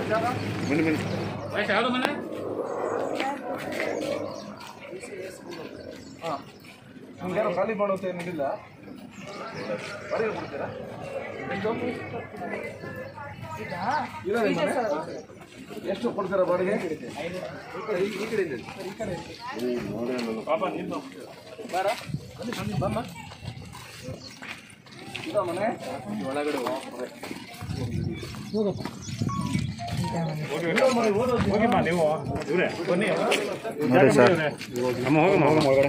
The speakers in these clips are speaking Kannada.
ಬನ್ನಿ ಬನ್ನಿ ವಯಸ್ಸು ಯಾವುದು ಮನೆ ನಿಮ್ಗೇನು ಖಾಲಿ ಮಾಡುತ್ತೆ ಏನಿಲ್ಲ ಬಾಡಿಗೆ ಕೊಡ್ತೀರಾ ಎಷ್ಟು ಇಲ್ಲ ನಿಮ್ಮ ಮನೆ? ಎಷ್ಟು ಕೊಡ್ತೀರಾ ಬಾಡಿಗೆ ಈ ಕಡೆ ಇದೆ ಬಾರ ಬನ್ನಿ, ಬಮ್ಮ ಇದಾ ಮನೆ ಒಳಗಡೆ ಹೋಗ್ತಾರೆ ಹೋಗಿಮ್ಮ ನೀವು ಇವರೇ ಬನ್ನಿ ನೋಡಿ ಸರ್ ಅಮ್ಮ ಹೋಗಮ್ಮ ಹೋಗಮ್ಮ ಒಳಗಡೆ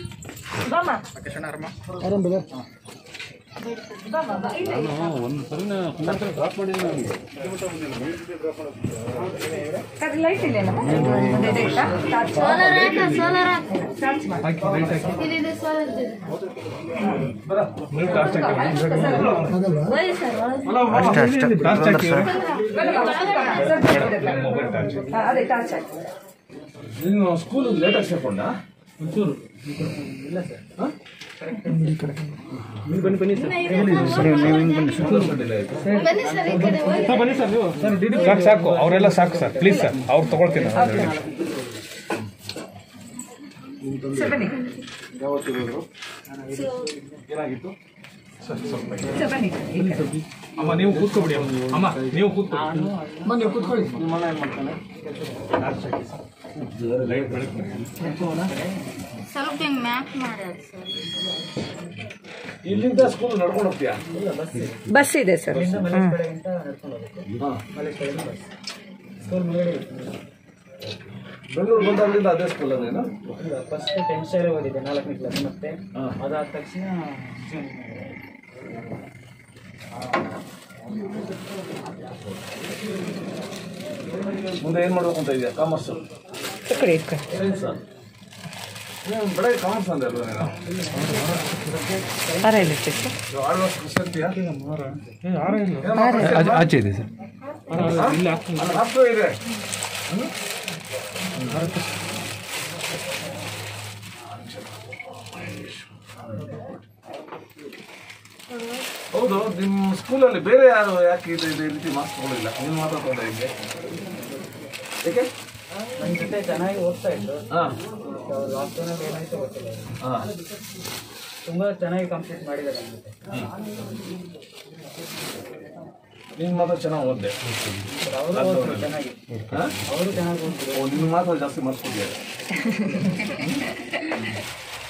ಲೈಟ್ ಇಲ್ಲ ಸೋಲಾರ್ ಹಾಕ ಸೋಲಾರ್ ಹಾಕ ಇಲ್ಲಿದೆ ಸೋಲಾರ್ ಇದೆ ಹೋಗಿ ಸರ್ ಅಷ್ಟೇ ಅಷ್ಟೇ ಇದೊಂದು ಸರ್ ಅದೇ ಟಾರ್ಚ್ ಹಾಕಿ ನೀನು ಸ್ಕೂಲ್ ಲೇಟಾಗಿ ಸೇರ್ಕೊಂಡ ನೀವು ನೀವು ಹಿಂಗೆ ಬನ್ನಿ ಸರ್ ಬನ್ನಿ ಸರ್ ಈ ಕಡೆ ಹೋಗಿ ಸಾಕು ಸಾಕು ಅವರೆಲ್ಲ ಸಾಕು ಸರ್ ಪ್ಲೀಸ್ ಸರ್ ಅವ್ರು ತಗೊಳ್ತೀನಿ ಸರ್ ಬನ್ನಿ ಯಾವತ್ತಿರೋದು ಏನಾಗಿತ್ತು ಸರ್ ಬನ್ನಿ ಈ ಕಡೆ. ಅಮ್ಮ ನೀವು ಕೂತ್ಕೊಬಿಡಿ ಅಮ್ಮ ಅಮ್ಮ ನೀವು ಕೂತ್ಕೊಳ್ಳಿ ನಿಮ್ಮ ಮನೆ ಏನು ಮಾಡ್ತಾನೆ ಸ್ವಲ್ಪ ಹಿಂಗ್ ಮ್ಯಾಪ್ ಮಾಡ್ಯಾರ ಸರ್ ಇಲ್ಲಿಂದ ಸ್ಕೂಲ್ ನಡ್ಕೊಂಡು ಹೋಗ್ತೀಯಾ ಬಸ್ ಇದೆ ಸರ್ ಬೆಂಗಳೂರು ಬಂದಾಗಲಿಂದ ಅದೇ ಸ್ಕೂಲ್ ಅದೇನು ಫಸ್ಟ್ ಟೆಂತ್ ಸ್ಟೈಲ್ ಓದಿದ್ದೆ ನಾಲ್ಕನೇ ಕ್ಲಾಸ್ ಮತ್ತೆ ಅದಾದ ತಕ್ಷಣ ಮುಂದೆ ಏನು ಮಾಡ್ಬೇಕು ಅಂತ ಇದೆಯಾ ಕಾಮರ್ಸ್ ಈ ಕಡೆ ಈ ಕಡೆ ಸೈನ್ಸ್ ನೀನು ಬೆಳಗ್ಗೆ ಕಾಮರ್ಸ್ ಅಂದೆ ಅಲ್ವಾ ನೀನು ಆರ ಇಲ್ಲ ಸರ್ ನೀವು ಆಳ್ವಾಸ್ ಸೇರ್ತೀಯಾ ಆಚೆ ಇದೆ ಸರ್ ಹತ್ತು ಇದೆ ಹೌದು ನಿಮ್ಮ ಸ್ಕೂಲಲ್ಲಿ ಬೇರೆ ಯಾರು ಯಾಕೆ ಇದು ಇದು ಈ ರೀತಿ ಮಾರ್ಕ್ಸ್ ತಗೊಳ್ಳಿಲ್ಲ ನೀನು ಮಾತ್ರ ತಗೊಂಡೆ ಹಿಂಗೆ ಏಕೆ ನನ್ನ ಜೊತೆ ಚೆನ್ನಾಗಿ ಓದ್ತಾ ಇದ್ರು ಹಾಂ ಲಾಕ್ಡೌನಲ್ಲಿ ಏನಾಯ್ತು ಗೊತ್ತಿಲ್ಲ ಹಾಂ ತುಂಬಾ ಚೆನ್ನಾಗಿ ಕಂಪ್ಲೀಟ್ ಮಾಡಿದ್ದಾರೆ ನನ್ನ ಜೊತೆ ನೀನು ಮಾತ್ರ ಚೆನ್ನಾಗಿ ಓದ್ದೆ ಅವರು ಓದ್ತಾರೆ ಚೆನ್ನಾಗಿ ಹಾಂ ಅವರು ಚೆನ್ನಾಗಿ ಓದ್ತಾರೆ ಓ ನಿನ್ನ ಮಾತ್ರ ಜಾಸ್ತಿ ಮಾರ್ಕ್ಸ್ ಕೊಟ್ಟಿದ್ದಾರೆ